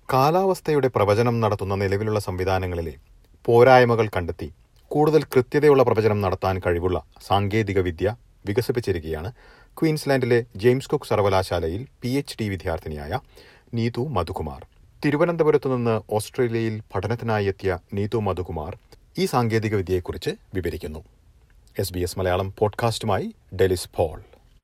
കാലാവസ്ഥയുടെ പ്രവചനം നടത്തുന്ന നിലവിലുള്ള സംവിധാനങ്ങളിലെ പോരായ്മകൾ കണ്ടെത്തി കൂടുതൽ കൃത്യതയുള്ള പ്രവചനം നടത്താൻ കഴിവുള്ള സാങ്കേതിക വിദ്യ വികസിപ്പിച്ചിരിക്കുകയാണ് ക്വീൻസ്ലാൻഡിലെ ജെയിംസ് കുക്ക് സർവകലാശാലയിൽ പി എച്ച് ഡി വിദ്യാർത്ഥിനിയായ നീതു മധുകുമാർ തിരുവനന്തപുരത്തു നിന്ന് ഓസ്ട്രേലിയയിൽ പഠനത്തിനായി എത്തിയ നീതു മധുകുമാർ ഈ സാങ്കേതിക വിദ്യയെക്കുറിച്ച് വിവരിക്കുന്നു എസ് ബി എസ് മലയാളം പോഡ്കാസ്റ്റുമായി ഡെലിസ് പോൾ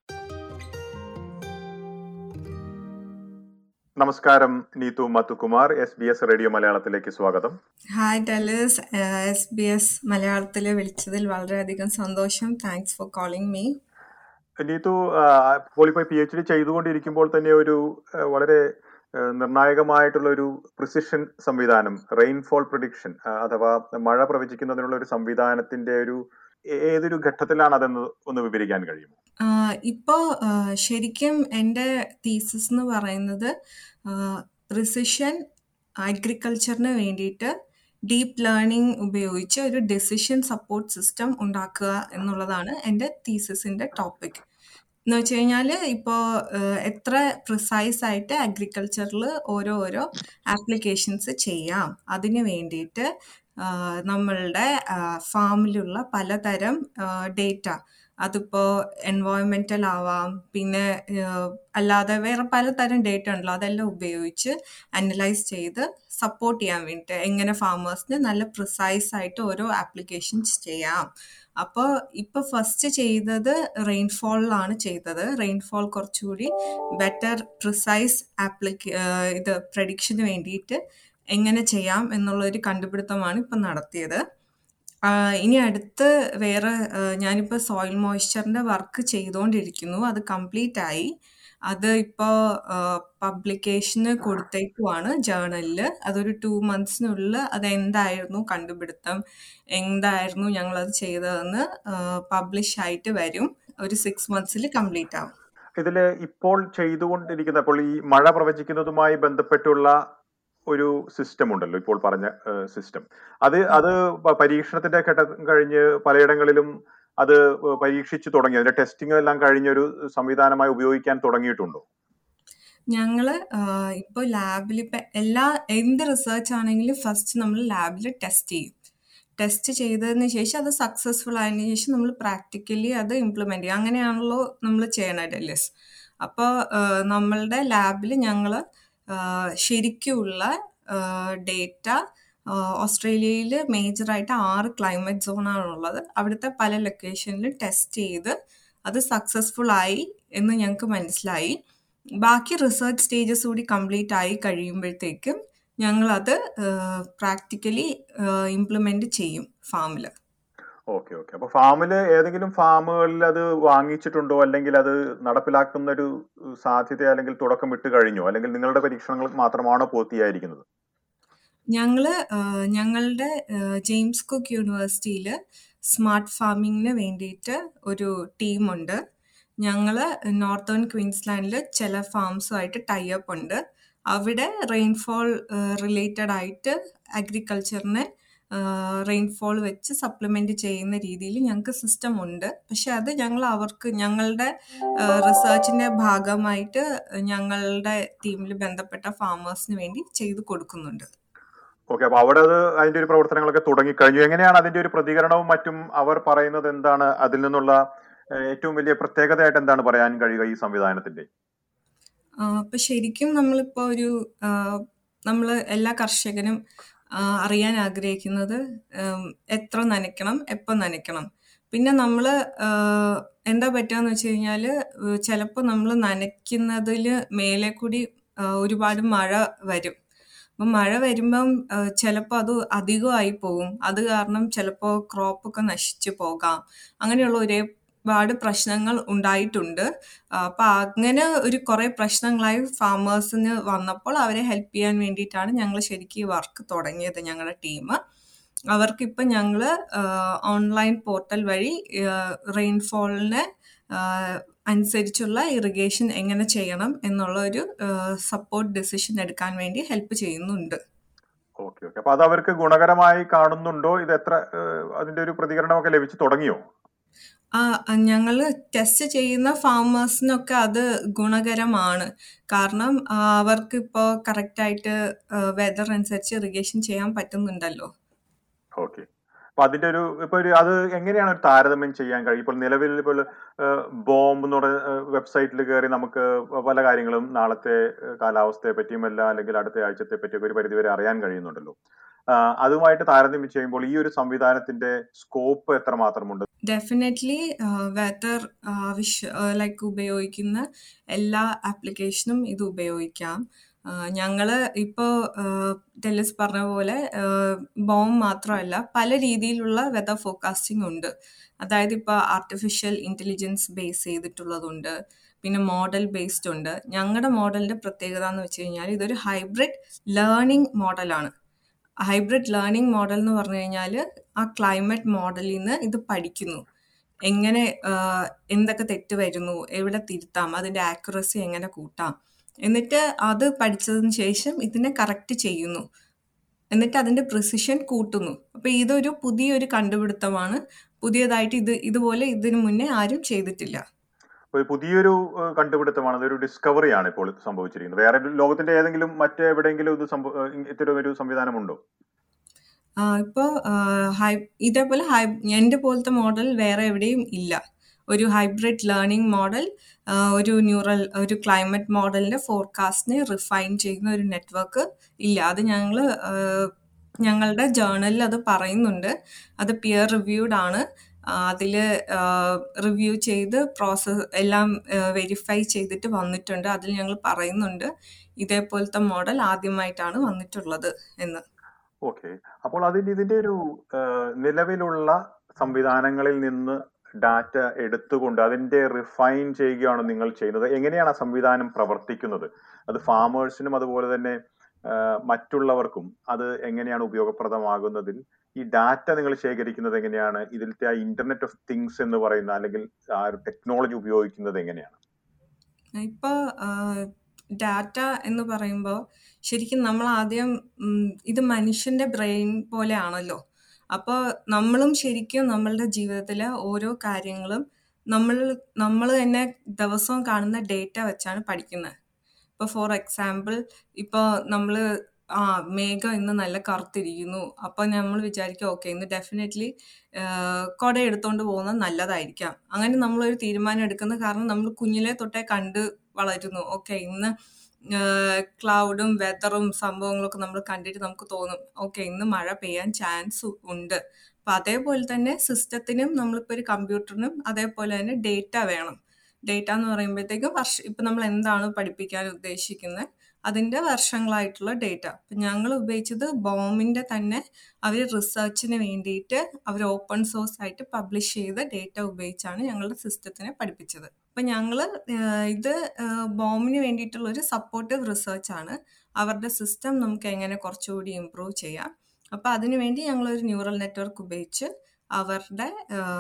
നമസ്കാരം Neethu Madhukumar S B S radio മലയാളത്തിലേക്ക് സ്വാഗതം hi Delys S B S മലയാളത്തിൽ വിളിച്ചതിൽ വളരെയധികം സന്തോഷം thanks for calling me Neethu ഇപ്പോൾ ഇപ്പോൾ പി എച്ച് ഡി ചെയ്തുകൊണ്ടിരിക്കുമ്പോൾ തന്നെ ഒരു ആ, വളരെ ആ, നിർണായകമായിട്ടുള്ള ഒരു പ്രിസിഷൻ സംവിധാനം റെയിൻഫോൾ പ്രഡിക്ഷൻ അഥവാ മഴ പ്രവചിക്കുന്നതിനുള്ള ഒരു സംവിധാനത്തിന്റെ ഒരു ഏ- ഏതൊരു ഘട്ടത്തിലാണ് അതെന്ന് ഒന്ന് വിവരിക്കാൻ കഴിയുമോ ഇപ്പോൾ ശരിക്കും എൻ്റെ തീസിസ് എന്ന് പറയുന്നത് പ്രിസിഷൻ അഗ്രികൾച്ചറിന് വേണ്ടിയിട്ട് ഡീപ്പ് ലേണിംഗ് ഉപയോഗിച്ച് ഒരു ഡെസിഷൻ സപ്പോർട്ട് സിസ്റ്റം ഉണ്ടാക്കുക എന്നുള്ളതാണ് എൻ്റെ തീസിസിൻ്റെ ടോപ്പിക് എന്ന് വെച്ച് കഴിഞ്ഞാൽ ഇപ്പോൾ എത്ര പ്രിസൈസ് ആയിട്ട് അഗ്രികൾച്ചറിൽ ഓരോ ഓരോ ആപ്ലിക്കേഷൻസ് ചെയ്യാം അതിന് വേണ്ടിയിട്ട് ആ, നമ്മളുടെ ഫാമിലുള്ള പലതരം ഡേറ്റ അതിപ്പോൾ എൻവയോൺമെൻറ്റൽ ആവാം പിന്നെ ആ, അല്ലാതെ വേറെ പലതരം ഡേറ്റ ഉണ്ടല്ലോ അതെല്ലാം ഉപയോഗിച്ച് അനലൈസ് ചെയ്ത് സപ്പോർട്ട് ചെയ്യാൻ വേണ്ടിയിട്ട് എങ്ങനെ ഫാമേഴ്സിന് നല്ല പ്രിസൈസ് ആയിട്ട് ഓരോ ആപ്ലിക്കേഷൻസ് ചെയ്യാം അപ്പോൾ ഇപ്പോൾ ഫസ്റ്റ് ചെയ്തത് റെയിൻഫോളിലാണ് ചെയ്തത് റെയിൻഫോൾ കുറച്ചുകൂടി ബെറ്റർ പ്രിസൈസ് ആപ്ലിക്ക ഇത് പ്രഡിക്ഷന് വേണ്ടിയിട്ട് എങ്ങനെ ചെയ്യാം എന്നുള്ളൊരു കണ്ടുപിടുത്തമാണ് ഇപ്പം നടത്തിയത് ആഹ് ഇനി അടുത്ത് വേറെ ഞാനിപ്പോൾ സോയിൽ മോയ്സ്ചറിൻ്റെ വർക്ക് ചെയ്തുകൊണ്ടിരിക്കുന്നു അത് കംപ്ലീറ്റ് ആയി അത് ഇപ്പോൾ പബ്ലിക്കേഷന് കൊടുത്തേക്കുവാണ് ജേണലിൽ അതൊരു ടു മന്ത്സിനുള്ളിൽ അത് എന്തായിരുന്നു കണ്ടുപിടുത്തം എന്തായിരുന്നു ഞങ്ങളത് ചെയ്തതെന്ന് പബ്ലിഷ് ആയിട്ട് വരും ഒരു സിക്സ് മന്ത്സിൽ കംപ്ലീറ്റ് ആവും ഇതില് ഇപ്പോൾ ചെയ്തുകൊണ്ടിരിക്കുന്ന അപ്പോൾ ഈ മഴ പ്രവചിക്കുന്നതുമായി ബന്ധപ്പെട്ടുള്ള ഒരു സിസ്റ്റം ഉണ്ടല്ലോ ഇപ്പോൾ പറഞ്ഞ സിസ്റ്റം അത് അത് പ- പരീക്ഷണത്തിന്റെ ഘട്ടം കഴിഞ്ഞ് പലയിടങ്ങളിലും അത് പരീക്ഷിച്ചു തുടങ്ങി അതിന്റെ ടെസ്റ്റിംഗ് എല്ലാം കഴിഞ്ഞ ഒരു സംവിധാനമായി ഉപയോഗിക്കാൻ തുടങ്ങിയിട്ടുണ്ടോ ഞങ്ങൾ ഇപ്പോൾ ലാബിൽ ഇപ്പം എല്ലാ എന്ത് റിസർച്ച് ആണെങ്കിലും ഫസ്റ്റ് നമ്മൾ ലാബിൽ ടെസ്റ്റ് ചെയ്യും ടെസ്റ്റ് ചെയ്തതിന് ശേഷം അത് സക്സസ്ഫുൾ ആയതിനു ശേഷം നമ്മൾ പ്രാക്ടിക്കലി അത് ഇംപ്ലിമെൻ്റ് ചെയ്യും അങ്ങനെയാണല്ലോ നമ്മൾ ചെയ്യണത് ഡെല്ലിസ് അപ്പോൾ നമ്മളുടെ ലാബിൽ ഞങ്ങൾ ശരിക്കുമുള്ള ഡേറ്റ ഓസ്ട്രേലിയയിൽ മേജറായിട്ട് ആറ് ക്ലൈമറ്റ് സോണാണുള്ളത് അവിടുത്തെ പല ലൊക്കേഷനിലും ടെസ്റ്റ് ചെയ്ത് അത് സക്സസ്ഫുൾ ആയി എന്ന് ഞങ്ങൾക്ക് മനസ്സിലായി ബാക്കി റിസർച്ച് സ്റ്റേജസ് കൂടി കംപ്ലീറ്റ് ആയി കഴിയുമ്പോഴത്തേക്കും ഞങ്ങളത് പ്രാക്ടിക്കലി ഇംപ്ലിമെൻ്റ് ചെയ്യും ഫാമിൽ ഓക്കെ ഓക്കെ അപ്പൊ ഫാമില് ഏതെങ്കിലും ഫാമുകളിൽ അത് വാങ്ങിച്ചിട്ടുണ്ടോ അല്ലെങ്കിൽ അത് നടപ്പിലാക്കുന്ന ഒരു സാധ്യത അല്ലെങ്കിൽ തുടക്കം വിട്ട് കഴിഞ്ഞോ അല്ലെങ്കിൽ നിങ്ങളുടെ പരീക്ഷണങ്ങൾ മാത്രമാണോ പൂർത്തിയായിരിക്കുന്നത് ഞങ്ങൾ ഞങ്ങളുടെ ജെയിംസ് കുക്ക് യൂണിവേഴ്സിറ്റിയിൽ സ്മാർട്ട് ഫാമിങ്ങിന് വേണ്ടിയിട്ട് ഒരു ടീമുണ്ട് ഞങ്ങൾ നോർത്തേൺ ക്വീൻസ്ലാൻഡിൽ ചില ഫാംസുമായിട്ട് ടൈ അപ്പ് ഉണ്ട് അവിടെ റെയിൻഫോൾ റിലേറ്റഡ് ആയിട്ട് അഗ്രികൾച്ചറിനെ റെയിൻഫോൾ വെച്ച് സപ്ലിമെൻ്റ് ചെയ്യുന്ന രീതിയിൽ ഞങ്ങൾക്ക് സിസ്റ്റം ഉണ്ട് പക്ഷെ അത് ഞങ്ങൾ അവർക്ക് ഞങ്ങളുടെ റിസർച്ചിൻ്റെ ഭാഗമായിട്ട് ഞങ്ങളുടെ ടീമിൽ ബന്ധപ്പെട്ട ഫാമേഴ്സിന് വേണ്ടി ചെയ്തു കൊടുക്കുന്നുണ്ട് ഓക്കെ അപ്പൊ അവിടെ അത് അതിന്റെ ഒരു പ്രവർത്തനങ്ങളൊക്കെ തുടങ്ങിക്കഴിഞ്ഞു എങ്ങനെയാണ് അതിന്റെ ഒരു പ്രതികരണവും മറ്റും അവർ പറയുന്നത് എന്താണ് അതിൽ നിന്നുള്ള ഏഹ്, ഏറ്റവും വലിയ പ്രത്യേകതയായിട്ട് എന്താണ് പറയാൻ കഴിയുക ഈ സംവിധാനത്തിന്റെ ആ, അപ്പൊ ശരിക്കും നമ്മളിപ്പോ ഒരു നമ്മൾ എല്ലാ കർഷകനും ആ, അറിയാൻ ആഗ്രഹിക്കുന്നത് ഉം, എത്ര നനയ്ക്കണം എപ്പോൾ നനയ്ക്കണം പിന്നെ നമ്മൾ എന്താ പറ്റുകയെന്ന് വെച്ച് കഴിഞ്ഞാൽ ചിലപ്പോൾ നമ്മൾ നനയ്ക്കുന്നതിൽ മേലെ കൂടി ആ, ഒരുപാട് മഴ വരും അപ്പം മഴ വരുമ്പം ചിലപ്പോൾ അത് അധികമായി പോകും അത് കാരണം ചിലപ്പോൾ ക്രോപ്പൊക്കെ നശിച്ചു പോകാം അങ്ങനെയുള്ള ഒരുപാട് പ്രശ്നങ്ങൾ ഉണ്ടായിട്ടുണ്ട് അപ്പം അങ്ങനെ ഒരു കുറേ പ്രശ്നങ്ങളായി ഫാമേഴ്സിന് വന്നപ്പോൾ അവരെ ഹെൽപ്പ് ചെയ്യാൻ വേണ്ടിയിട്ടാണ് ഞങ്ങൾ ശരിക്കും ഈ വർക്ക് തുടങ്ങിയത് ഞങ്ങളുടെ ടീം അവർക്കിപ്പം ഞങ്ങൾ ഓൺലൈൻ പോർട്ടൽ വഴി റെയിൻഫോളിനെ അനുസരിച്ചുള്ള ഇറിഗേഷൻ എങ്ങനെ ചെയ്യണം എന്നുള്ള ഒരു സപ്പോർട്ട് ഡെസിഷൻ എടുക്കാൻ വേണ്ടി ഹെൽപ്പ് ചെയ്യുന്നുണ്ട് ഓക്കെ ഓക്കെ അപ്പൊ അത് അവർക്ക് ഗുണകരമായി കാണുന്നുണ്ടോ ഇത് എത്ര ഏഹ്, അതിന്റെ ഒരു പ്രതികരണമൊക്കെ ലഭിച്ചു തുടങ്ങിയോ ആ ഞങ്ങൾ ടെസ്റ്റ് ചെയ്യുന്ന ഫാമേഴ്സിനൊക്കെ അത് ഗുണകരമാണ് കാരണം ആ, അവർക്കിപ്പോൾ കറക്റ്റായിട്ട് വെതർ അനുസരിച്ച് ഇറിഗേഷൻ ചെയ്യാൻ പറ്റുന്നുണ്ടല്ലോ ഓക്കെ അപ്പൊ അതിന്റെ ഒരു ഇപ്പൊ ഒരു അത് എങ്ങനെയാണ് ഒരു താരതമ്യം ചെയ്യാൻ കഴിയും ഇപ്പോൾ നിലവിൽ ഇപ്പോൾ ബോംബ് എന്ന് പറയുന്ന വെബ്സൈറ്റിൽ കയറി നമുക്ക് പല കാര്യങ്ങളും നാളത്തെ ഏഹ്, കാലാവസ്ഥയെ പറ്റിയും അല്ല അല്ലെങ്കിൽ അടുത്ത ആഴ്ചത്തെ പറ്റിയൊക്കെ ഒരു പരിധിവരെ അറിയാൻ കഴിയുന്നുണ്ടല്ലോ ആ, അതുമായിട്ട് താരതമ്യം ചെയ്യുമ്പോൾ ഈ ഒരു സംവിധാനത്തിന്റെ സ്കോപ്പ് എത്രമാത്രമുണ്ട് ഡെഫിനറ്റ്ലി വെതർ ആവശ്യ ലൈക്ക് ഉപയോഗിക്കുന്ന എല്ലാ ആപ്ലിക്കേഷനും ഇത് ഉപയോഗിക്കാം ഞങ്ങൾ ഇപ്പോൾ ഡെലിസ് പറഞ്ഞ പോലെ ബോം മാത്രമല്ല പല രീതിയിലുള്ള വെതർ ഫോക്കാസ്റ്റിംഗ് ഉണ്ട് അതായത് ഇപ്പോൾ ആർട്ടിഫിഷ്യൽ ഇൻ്റലിജൻസ് ബേസ് ചെയ്തിട്ടുള്ളതുണ്ട് പിന്നെ മോഡൽ ബേസ്ഡ് ഉണ്ട് ഞങ്ങളുടെ മോഡലിൻ്റെ പ്രത്യേകത എന്ന് വെച്ച് കഴിഞ്ഞാൽ ഇതൊരു ഹൈബ്രിഡ് ലേണിംഗ് മോഡലാണ് ഹൈബ്രിഡ് ലേണിംഗ് മോഡൽ എന്ന് പറഞ്ഞു കഴിഞ്ഞാൽ ആ ക്ലൈമറ്റ് മോഡലിൽ നിന്ന് ഇത് പഠിക്കുന്നു എങ്ങനെ ആഹ്, എന്തൊക്കെ തെറ്റ് വരുന്നു എവിടെ തിരുത്താം അതിൻ്റെ ആക്യുറസി എങ്ങനെ കൂട്ടാം എന്നിട്ട് അത് പഠിച്ചതിന് ശേഷം ഇതിനെ കറക്റ്റ് ചെയ്യുന്നു എന്നിട്ട് അതിൻ്റെ പ്രിസിഷൻ കൂട്ടുന്നു അപ്പോൾ ഇതൊരു പുതിയൊരു കണ്ടുപിടുത്തമാണ് പുതിയതായിട്ട് ഇത് ഇതുപോലെ ഇതിനു മുന്നേ ആരും ചെയ്തിട്ടില്ല ഒരു പുതിയൊരു ഏഹ്, കണ്ടുപിടുത്തമാണ് അതൊരു ഡിസ്കവറിയാണ് ഇപ്പോൾ സംഭവിച്ചിരിക്കുന്നത് വേറെ ലോകത്തിന്റെ ഏതെങ്കിലും മറ്റെവിടെയെങ്കിലും ഇത് സംഭവ ഏഹ്, ഇത്തരം ഒരു സംവിധാനമുണ്ടോ ആ, ഇപ്പൊ ആ, ഹൈ ഇതേപോലെ ഹൈ എൻ്റെ പോലത്തെ മോഡൽ വേറെ എവിടെയും ഇല്ല ഒരു ഹൈബ്രിഡ് ലേണിംഗ് മോഡൽ ഒരു ന്യൂറൽ ഒരു ക്ലൈമറ്റ് മോഡലിന്റെ ഫോർകാസ്റ്റിനെ റിഫൈൻ ചെയ്യുന്ന ഒരു നെറ്റ്വർക്ക് ഇല്ല അത് ഞങ്ങൾ ഞങ്ങളുടെ ജേർണലിൽ അത് പറയുന്നുണ്ട് അത് പിയർ റിവ്യൂഡ് ആണ് അതിൽ റിവ്യൂ ചെയ്ത് പ്രോസസ് എല്ലാം വെരിഫൈ ചെയ്തിട്ട് വന്നിട്ടുണ്ട് അതിൽ ഞങ്ങൾ പറയുന്നുണ്ട് ഇതേപോലത്തെ മോഡൽ ആദ്യമായിട്ടാണ് വന്നിട്ടുള്ളത് എന്ന് ഓക്കെ അപ്പോൾ അതിന് ഇതിന്റെ ഒരു ഏഹ്, നിലവിലുള്ള സംവിധാനങ്ങളിൽ നിന്ന് ഡാറ്റ എടുത്തുകൊണ്ട് അതിന്റെ റിഫൈൻ ചെയ്യുകയാണ് നിങ്ങൾ ചെയ്യുന്നത് എങ്ങനെയാണ് ആ സംവിധാനം പ്രവർത്തിക്കുന്നത് അത് ഫാമേഴ്സിനും അതുപോലെ തന്നെ ഏഹ്, മറ്റുള്ളവർക്കും അത് എങ്ങനെയാണ് ഉപയോഗപ്രദമാകുന്നതിൽ ഈ ഡാറ്റ നിങ്ങൾ ശേഖരിക്കുന്നത് എങ്ങനെയാണ് ഇതിലത്തെ ആ ഇന്റർനെറ്റ് ഓഫ് തിങ്സ് എന്ന് പറയുന്ന അല്ലെങ്കിൽ ആ ഒരു ടെക്നോളജി ഉപയോഗിക്കുന്നത് എങ്ങനെയാണ് ഇപ്പൊ ഡാറ്റ എന്ന് പറയുമ്പോൾ ശരിക്കും നമ്മൾ ആദ്യം ഉം, ഇത് മനുഷ്യന്റെ ബ്രെയിൻ പോലെയാണല്ലോ അപ്പോൾ നമ്മളും ശരിക്കും നമ്മളുടെ ജീവിതത്തിലെ ഓരോ കാര്യങ്ങളും നമ്മൾ നമ്മൾ തന്നെ ദിവസവും കാണുന്ന ഡേറ്റ വെച്ചാണ് പഠിക്കുന്നത് ഇപ്പോൾ ഫോർ എക്സാമ്പിൾ ഇപ്പോൾ നമ്മൾ ആ മേഘം ഇന്ന് നല്ല കറുത്തിരിക്കുന്നു അപ്പോൾ നമ്മൾ വിചാരിക്കും ഓക്കെ ഇന്ന് ഡെഫിനറ്റ്ലി കുട എടുത്തുകൊണ്ട് പോകുന്നത് നല്ലതായിരിക്കാം അങ്ങനെ നമ്മളൊരു തീരുമാനം എടുക്കുന്നത് കാരണം നമ്മൾ കുഞ്ഞിലെ തൊട്ടേ കണ്ട് വളരുന്നു ഓക്കെ ഇന്ന് ക്ലൗഡും വെതറും സംഭവങ്ങളൊക്കെ നമ്മൾ കണ്ടിട്ട് നമുക്ക് തോന്നും ഓക്കെ ഇന്ന് മഴ പെയ്യാൻ ചാൻസ് ഉണ്ട് അപ്പം അതേപോലെ തന്നെ സിസ്റ്റത്തിനും നമ്മളിപ്പോൾ ഒരു കമ്പ്യൂട്ടറിനും അതേപോലെ തന്നെ ഡേറ്റ വേണം ഡേറ്റ എന്ന് പറയുമ്പോഴത്തേക്കും വർഷ ഇപ്പം നമ്മൾ എന്താണ് പഠിപ്പിക്കാൻ ഉദ്ദേശിക്കുന്നത് അതിൻ്റെ വർഷങ്ങളായിട്ടുള്ള ഡേറ്റ അപ്പം ഞങ്ങൾ ഉപയോഗിച്ചത് ബോമിൻ്റെ തന്നെ അവർ റിസർച്ചിന് വേണ്ടിയിട്ട് അവർ ഓപ്പൺ സോഴ്സ് ആയിട്ട് പബ്ലിഷ് ചെയ്ത ഡേറ്റ ഉപയോഗിച്ചാണ് ഞങ്ങളുടെ സിസ്റ്റത്തിനെ പഠിപ്പിച്ചത് അപ്പം ഞങ്ങൾ ഇത് ബോമിന് വേണ്ടിയിട്ടുള്ള ഒരു സപ്പോർട്ടീവ് റിസർച്ചാണ് അവരുടെ സിസ്റ്റം നമുക്ക് എങ്ങനെ കുറച്ചുകൂടി ഇമ്പ്രൂവ് ചെയ്യാം അപ്പോൾ അതിനുവേണ്ടി ഞങ്ങളൊരു ന്യൂറൽ നെറ്റ്വർക്ക് ഉപയോഗിച്ച് അവരുടെ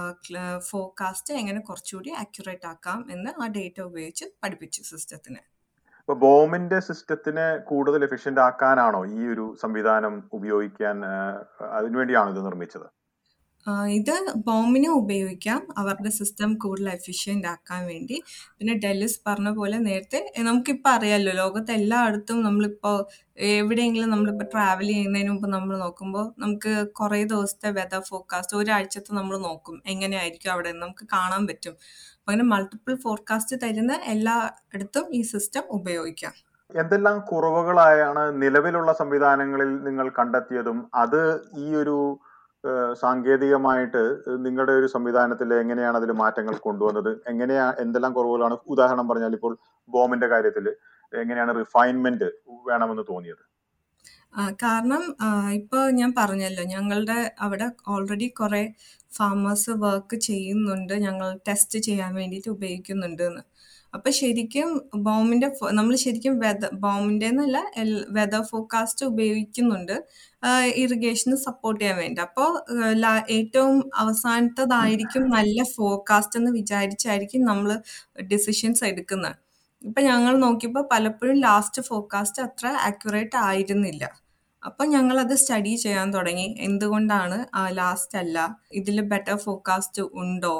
ഫോക്കാസ്റ്റ് എങ്ങനെ കുറച്ചുകൂടി ആക്യുറേറ്റ് ആക്കാം എന്ന് ആ ഡേറ്റ ഉപയോഗിച്ച് പഠിപ്പിച്ചു സിസ്റ്റത്തിന് ഇപ്പൊ ബോമിന്റെ സിസ്റ്റത്തിനെ കൂടുതൽ എഫിഷ്യന്റ് ആക്കാനാണോ ഈ ഒരു സംവിധാനം ഉപയോഗിക്കാൻ ഏഹ്, അതിനുവേണ്ടിയാണോ ഇത് നിർമ്മിച്ചത് ആ, ഇത് ബോംബിനും ഉപയോഗിക്കാം അവരുടെ സിസ്റ്റം കൂടുതൽ എഫിഷ്യൻ്റ് ആക്കാൻ വേണ്ടി പിന്നെ ഡെല്ലിസ് പറഞ്ഞ പോലെ നേരത്തെ എ, നമുക്കിപ്പോൾ അറിയാമല്ലോ ലോകത്ത് എല്ലായിടത്തും നമ്മളിപ്പോൾ എവിടെയെങ്കിലും നമ്മളിപ്പോൾ ട്രാവൽ ചെയ്യുന്നതിന് മുമ്പ് നമ്മൾ നോക്കുമ്പോൾ നമുക്ക് കുറേ ദിവസത്തെ വെതർ ഫോർകാസ്റ്റ് ഒരാഴ്ചത്തെ നമ്മൾ നോക്കും എങ്ങനെയായിരിക്കും അവിടെ എന്ന് നമുക്ക് കാണാൻ പറ്റും അപ്പം അങ്ങനെ മൾട്ടിപ്പിൾ ഫോർകാസ്റ്റ് തരുന്ന എല്ലായിടത്തും ഈ സിസ്റ്റം ഉപയോഗിക്കാം എന്തെല്ലാം കുറവുകളായാണ് നിലവിലുള്ള സംവിധാനങ്ങളിൽ നിങ്ങൾ കണ്ടെത്തിയതും അത് ഈ ഒരു ഏഹ്, സാങ്കേതികമായിട്ട് നിങ്ങളുടെ ഒരു സംവിധാനത്തിൽ എങ്ങനെയാണ് അതിൽ മാറ്റങ്ങൾ കൊണ്ടുവന്നത് എങ്ങനെയാ എന്തെല്ലാം കുറവുകളാണ് ഉദാഹരണം പറഞ്ഞാൽ ഇപ്പോൾ ബോമിന്റെ കാര്യത്തിൽ എങ്ങനെയാണ് റിഫൈൻമെന്റ് വേണമെന്ന് തോന്നിയത് ആ, കാരണം ഇപ്പോൾ ഞാൻ പറഞ്ഞല്ലോ ഞങ്ങളുടെ അവിടെ ഓൾറെഡി കുറേ ഫാമേഴ്സ് വർക്ക് ചെയ്യുന്നുണ്ട് ഞങ്ങൾ ടെസ്റ്റ് ചെയ്യാൻ വേണ്ടിയിട്ട് ഉപയോഗിക്കുന്നുണ്ട് എന്ന് അപ്പോൾ ശരിക്കും ബോമിൻ്റെ നമ്മൾ ശരിക്കും വെതർ ബോമിൻ്റെ എന്നല്ല വെതർ ഫോക്കാസ്റ്റ് ഉപയോഗിക്കുന്നുണ്ട് ഇറിഗേഷന് സപ്പോർട്ട് ചെയ്യാൻ വേണ്ടി അപ്പോൾ ഏറ്റവും അവസാനത്തതായിരിക്കും നല്ല ഫോക്കാസ്റ്റ് എന്ന് വിചാരിച്ചായിരിക്കും നമ്മൾ ഡിസിഷൻസ് എടുക്കുന്നത് ഇപ്പം ഞങ്ങൾ നോക്കിയപ്പോൾ പലപ്പോഴും ലാസ്റ്റ് ഫോക്കാസ്റ്റ് അത്ര ആക്യുറേറ്റ് ആയിരുന്നില്ല അപ്പം ഞങ്ങളത് സ്റ്റഡി ചെയ്യാൻ തുടങ്ങി എന്തുകൊണ്ടാണ് ലാസ്റ്റ് അല്ല ഇതിൽ ബെറ്റർ ഫോക്കാസ്റ്റ് ഉണ്ടോ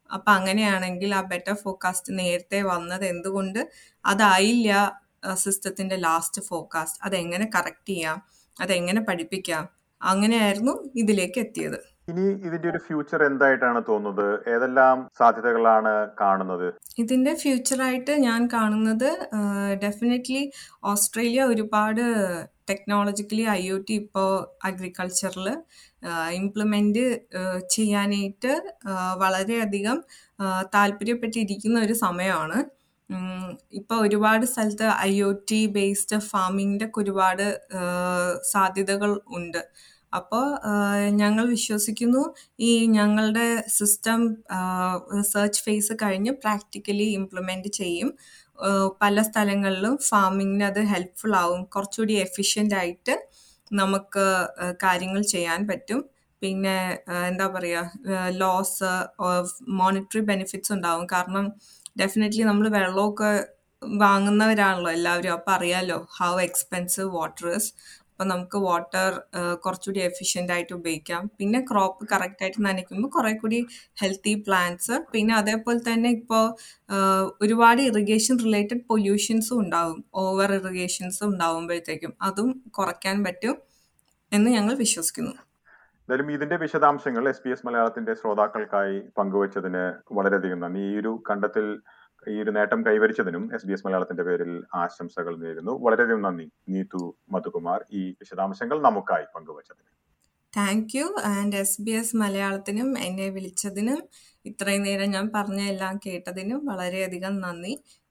അപ്പം അങ്ങനെയാണെങ്കിൽ ആ ബെറ്റർ ഫോക്കാസ്റ്റ് നേരത്തെ വന്നത് എന്തുകൊണ്ട് അതായില്ല സിസ്റ്റത്തിൻ്റെ ലാസ്റ്റ് ഫോക്കാസ്റ്റ് അതെങ്ങനെ കറക്റ്റ് ചെയ്യാം അതെങ്ങനെ പഠിപ്പിക്കാം അങ്ങനെയായിരുന്നു ഇതിലേക്ക് എത്തിയത് ഇനി ഇതിന്റെ ഒരു ഫ്യൂച്ചർ എന്തായിട്ടാണ് തോന്നുന്നത് ഏതെല്ലാം സാധ്യതകളാണ് കാണുന്നത് ഇതിൻ്റെ ഫ്യൂച്ചറായിട്ട് ഞാൻ കാണുന്നത് ഡെഫിനറ്റ്ലി ഓസ്ട്രേലിയ ഒരുപാട് ടെക്നോളജിക്കലി ഐ ഒ ടി ഇപ്പോൾ അഗ്രികൾച്ചറിൽ ഇംപ്ലിമെൻ്റ് ചെയ്യാനായിട്ട് വളരെയധികം താല്പര്യപ്പെട്ടിരിക്കുന്ന ഒരു സമയമാണ് ഇപ്പോൾ ഒരുപാട് സ്ഥലത്ത് ഐ ഒ ടി ബേസ്ഡ് ഫാമിങ്ങിൻ്റെ ഒക്കെ ഒരുപാട് സാധ്യതകൾ ഉണ്ട് അപ്പോൾ ഞങ്ങൾ വിശ്വസിക്കുന്നു ഈ ഞങ്ങളുടെ സിസ്റ്റം റിസർച്ച് ഫേസ് കഴിഞ്ഞ് പ്രാക്ടിക്കലി ഇംപ്ലിമെൻ്റ് ചെയ്യും പല സ്ഥലങ്ങളിലും ഫാമിങ്ങിന് അത് ഹെൽപ്ഫുൾ ആവും കുറച്ചുകൂടി എഫിഷ്യൻ്റ് ആയിട്ട് നമുക്ക് കാര്യങ്ങൾ ചെയ്യാൻ പറ്റും പിന്നെ എന്താ പറയുക ലോസ് മോണിറ്ററി ബെനിഫിറ്റ്സ് ഉണ്ടാവും കാരണം ഡെഫിനറ്റ്ലി നമ്മൾ വെള്ളമൊക്കെ വാങ്ങുന്നവരാണല്ലോ എല്ലാവരും അപ്പോൾ അറിയാമല്ലോ ഹൗ എക്സ്പെൻസീവ് വാട്ടർ ഇസ് അപ്പോൾ നമുക്ക് വാട്ടർ കുറച്ചുകൂടി എഫിഷ്യൻ്റ് ആയിട്ട് ഉപയോഗിക്കാം പിന്നെ ക്രോപ്പ് കറക്റ്റായിട്ട് നനയ്ക്കുമ്പോൾ കുറേ കൂടി ഹെൽത്തി പ്ലാന്റ്സ് പിന്നെ അതേപോലെ തന്നെ ഇപ്പോൾ ഒരുപാട് ഇറിഗേഷൻ റിലേറ്റഡ് പൊല്യൂഷൻസും ഉണ്ടാവും ഓവർ ഇറിഗേഷൻസ് ഉണ്ടാവുമ്പോഴത്തേക്കും അതും കുറയ്ക്കാൻ പറ്റും എന്ന് ഞങ്ങൾ വിശ്വസിക്കുന്നു എന്തായാലും ഇതിന്റെ വിശദാംശങ്ങൾ എസ് പി എസ് മലയാളത്തിന്റെ ശ്രോതാക്കൾക്കായി പങ്കുവച്ചതിന് വളരെയധികം നന്ദി ഈ ഒരു കണ്ടെത്തൽ ഈ ഒരു നേട്ടം കൈവരിച്ചതിനും എസ് ബി എസ് മലയാളത്തിന്റെ പേരിൽ ആശംസകൾ നേരുന്നു വളരെയധികം നന്ദി നീതു മധുകുമാർ ഈ വിശദാംശങ്ങൾ നമുക്കായി പങ്കുവച്ചതിന് thank you and S B S മലയാളത്തിനും എന്നെ വിളിച്ചതിനും ഇത്രയും നേരം ഞാൻ പറഞ്ഞ എല്ലാം കേട്ടതിനും വളരെയധികം നന്ദി